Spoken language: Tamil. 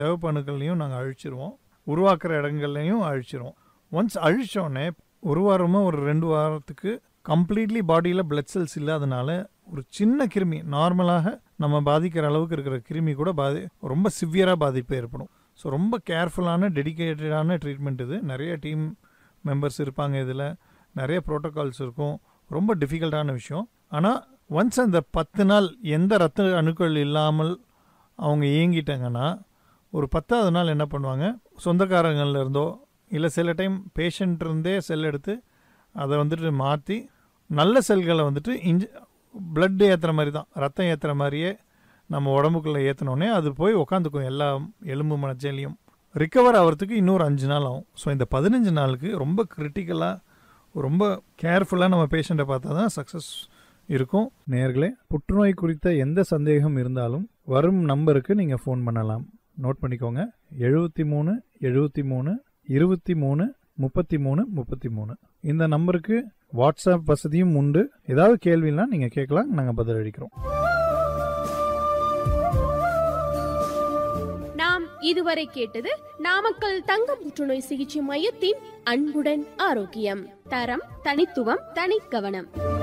சிவப்பணுக்கள்லையும் நாங்கள் அழிச்சிருவோம் உருவாக்குற இடங்கள்லையும் அழிச்சிருவோம் ஒன்ஸ் அழிச்சோடனே ஒரு வாரமோ ஒரு ரெண்டு வாரத்துக்கு கம்ப்ளீட்லி பாடியில் பிளட் செல்ஸ் இல்லாதனால ஒரு சின்ன கிருமி நார்மலாக நம்ம பாதிக்கிற அளவுக்கு இருக்கிற கிருமி கூட பாதி ரொம்ப சிவியராக பாதிப்பு ஏற்படும் ஸோ ரொம்ப கேர்ஃபுல்லான டெடிக்கேட்டடான ட்ரீட்மெண்ட் இது நிறைய டீம் மெம்பர்ஸ் இருப்பாங்க இதில் நிறைய ப்ரோட்டோகால்ஸ் இருக்கும் ரொம்ப டிஃபிகல்ட்டான விஷயம் ஆனால் ஒன்ஸ் அந்த பத்து நாள் எந்த ரத்த அணுக்கள் இல்லாமல் அவங்க இயங்கிட்டாங்கன்னா ஒரு பத்தாவது நாள் என்ன பண்ணுவாங்க சொந்தக்காரங்கள்ல இருந்தோ இல்லை சில டைம் பேஷண்ட் இருந்தே செல் எடுத்து அதை வந்துட்டு மாற்றி நல்ல செல்களை வந்துட்டு இன்ஜ் பிளட் ஏற்றுற மாதிரி தான் ரத்தம் ஏற்றுற மாதிரியே நம்ம உடம்புக்குள்ளே ஏற்றினோடனே அது போய் உக்காந்துக்கும் எல்லா எலும்பு மனச்சேலையும் ரிக்கவர் ஆகிறதுக்கு இன்னொரு அஞ்சு நாள் ஆகும் ஸோ இந்த பதினஞ்சு நாளுக்கு ரொம்ப கிரிட்டிக்கலாக ரொம்ப கேர்ஃபுல்லாக நம்ம பேஷண்ட்டை பார்த்தா தான் சக்ஸஸ் இருக்கும் நேர்களே புற்றுநோய் குறித்த எந்த சந்தேகம் இருந்தாலும் வரும் நம்பருக்கு நீங்கள் ஃபோன் பண்ணலாம் நோட் பண்ணிக்கோங்க எழுபத்தி மூணு எழுபத்தி மூணு இருபத்தி மூணு முப்பத்தி மூணு முப்பத்தி மூணு இந்த நம்பருக்கு வாட்ஸ்அப் வசதியும் உண்டு ஏதாவது கேள்வினா நீங்கள் கேட்கலாம் நாங்கள் பதில் அளிக்கிறோம் நாம் இதுவரை கேட்டது நாமக்கல் தங்க புற்றுநோய் சிகிச்சை மையத்தின் அன்புடன் ஆரோக்கியம் தரம் தனித்துவம் தனிக்கவனம்